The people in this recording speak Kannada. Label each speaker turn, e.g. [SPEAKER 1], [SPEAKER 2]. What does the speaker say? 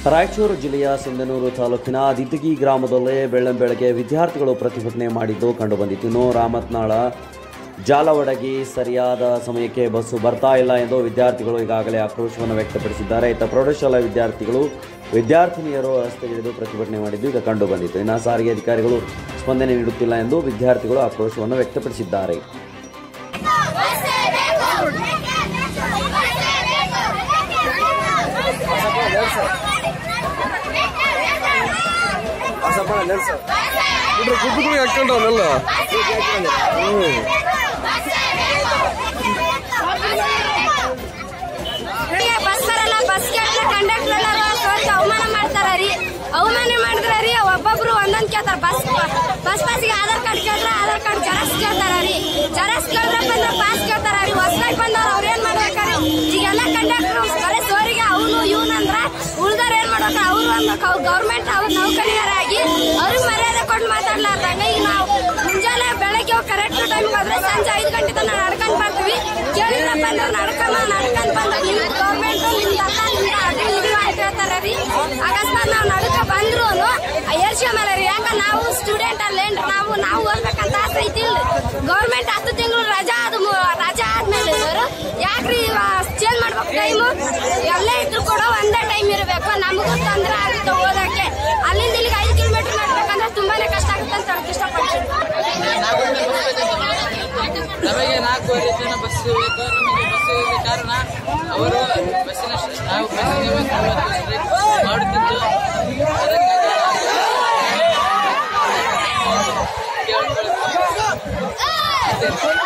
[SPEAKER 1] ರಾಯಚೂರು ಜಿಲ್ಲೆಯ ಸಿಂಧನೂರು ತಾಲೂಕಿನ ದಿದ್ದಗಿ ಗ್ರಾಮದಲ್ಲೇ ಬೆಳ್ಳಂಬೆಳಗ್ಗೆ ವಿದ್ಯಾರ್ಥಿಗಳು ಪ್ರತಿಭಟನೆ ಮಾಡಿದ್ದು ಕಂಡುಬಂದಿತು ಇನ್ನು ರಾಮತ್ನಾಳ ಜಾಲವಡಗಿ ಸರಿಯಾದ ಸಮಯಕ್ಕೆ ಬಸ್ಸು ಬರ್ತಾ ಇಲ್ಲ ಎಂದು ವಿದ್ಯಾರ್ಥಿಗಳು ಈಗಾಗಲೇ ಆಕ್ರೋಶವನ್ನು ವ್ಯಕ್ತಪಡಿಸಿದ್ದಾರೆ ಇತ್ತ ಪ್ರೌಢಶಾಲಾ ವಿದ್ಯಾರ್ಥಿಗಳು ವಿದ್ಯಾರ್ಥಿನಿಯರು ರಸ್ತೆಗಿಳಿದು ಪ್ರತಿಭಟನೆ ಮಾಡಿದ್ದು ಈಗ ಕಂಡುಬಂದಿತು ಇನ್ನು ಸಾರಿಗೆ ಅಧಿಕಾರಿಗಳು ಸ್ಪಂದನೆ ನೀಡುತ್ತಿಲ್ಲ ಎಂದು ವಿದ್ಯಾರ್ಥಿಗಳು ಆಕ್ರೋಶವನ್ನು ವ್ಯಕ್ತಪಡಿಸಿದ್ದಾರೆ
[SPEAKER 2] ಬಿಡ್ರಿ ಗುಡ್ಡುಗಳಿಗೆ ಹಾಕೊಂಡು ಅವನ್ನೆಲ್ಲ
[SPEAKER 3] ಬಸ್ ಬರಲ್ಲ ಬಸ್ ಕೇಳಿದ್ರೆ ಕಂಡಕ್ಟರ್ ಎಲ್ಲ ತೋರ್ಸಿ ಅವಮಾನ ಮಾಡ್ತಾರ ರೀ ಅವಮಾನ ಮಾಡಿದ್ರ ರೀ ಒಬ್ಬೊಬ್ರು ಒಂದೊಂದ್ ಕೇಳ್ತಾರ ಬಸ್ ಬಸ್ ಬಸ್ಗೆ ಆಧಾರ್ ಕಾರ್ಡ್ ಕೇಳಿದ್ರೆ ಆಧಾರ್ ಕಾರ್ಡ್ ಜೆರಾಕ್ಸ್ ಕೇಳ್ತಾರ ರೀ ಜೆರಾಕ್ಸ್ ಕೇಳಿದ್ರಪ್ಪ ಅಂದ್ರೆ ಪಾಸ್ ಕೇಳ್ತಾರ ರೀ ಹೊಸದಾಗಿ ಬಂದವ್ರು ಅವ್ರ ಏನ್ ಮಾಡ್ಬೇಕ್ರಿ ಈಗೆಲ್ಲ ಕಂಡಕ್ಟರ್ ಬರೀ ಸೋರಿಗೆ ಅವನು ಇವನು ಅಂದ್ರ ಉಳ್ದವ್ರ ಏನ್ ಮಾಡ್ಬೇಕ ಅವ್ರು ಒಂದು ಗೌರ್ಮೆಂಟ್ ಅವ್ರ ನೌಕರಿಯರಾಗಿ ಅವ್ರಿಗೆ ಮರ್ಯಾದೆ ಕೊಟ್ಟು ಮಾತಾಡ್ಲಾರ್ದಂಗ ಈಗ ನಾವು ಮುಂಜಾನೆ ಬೆಳಗ್ಗೆ ಕರೆಕ್ಟ್ ಟೈಮ್ ಹೋದ್ರೆ ಸಂಜೆ ಐದು ಗಂಟೆ ತನಕ ನಡ್ಕೊಂಡ್ ಬರ್ತೀವಿ ಕೇಳಿದ್ರಪ್ಪ ಅಂದ್ರೆ ನಡ್ಕೊಂಡ್ ನಡ್ಕೊಂಡ್ ಬಂದ ನಿಮ್ ಗೌರ್ಮೆಂಟ್ ನಿಮ್ ದತ್ತ ನಿಮ್ಗೆ ಅದು ಇದು ಅಂತ ಹೇಳ್ತಾರ ರೀ ಅಕಸ್ಮಾತ್ ನಾವು ನಡ್ಕ ಬಂದ್ರು ಏರ್ಸ್ಕೊಂಬಲ್ಲ ರೀ ಯಾಕ ನಾವು ಸ್ಟೂಡೆಂಟ್ ಅಲ್ಲೇನ್ರಿ ನಾವು ನಾವು ಓದ್ಬೇಕಂತ ಆಸೆ ಐತಿಲ್ರಿ ಗೌರ್ಮೆಂಟ್ ಹತ್ತು ತಿಂಗಳು ರಜಾ ಅದು ಮು- ರಜಾ ಆದ್ಮೇಲೆ ಇವರು ಯಾಕ್ರಿ ಚೇಂಜ್ ಮಾಡ್ಬೇಕು ಟೈಮು ಎಲ್ಲೇ ಇದ್ರು ಕೂಡ ಒಂದೇ ಟೈಮ್ ಇರಬೇಕು ನಮಗೂ ತೊಂದರೆ ಆಗುತ್ತೆ ಓದಕ್ಕೆ ಅಲ್ಲಿಂದ ಇಲ್ಲಿಗೆ ಐದು ಕಿಲೋಮೀಟರ್ ನಡ್ಬೇಕಂದ್ರೆ ತುಂಬಾನೇ ಕಷ್ಟ ಆಗುತ್ತೆ ಅಂತ ಹೇಳಕ್ ಇಷ್ಟಪಡ್ತೀನಿ
[SPEAKER 4] ನಮಗೆ ನಾಲ್ಕೂವರೆ ಜನ ಬಸ್ ಬೇಕು ನಮಗೆ ಬಸ್ ಇಲ್ಲದ ಕಾರಣ ಅವರು ಬಸ್ಸಿನ ಶ- ನಾವು ಬಸ್ಸಿನ ವ್ಯವಸ್ಥೆ ಸ್ಟ್ರೈಕ್ ಮಾಡುತ್ತಿದ್ದು ಅದಕ್ಕಾಗಿ ನಾವು ಕೇಳಿಕೊಳ್ಳುತ್ತೇವೆ.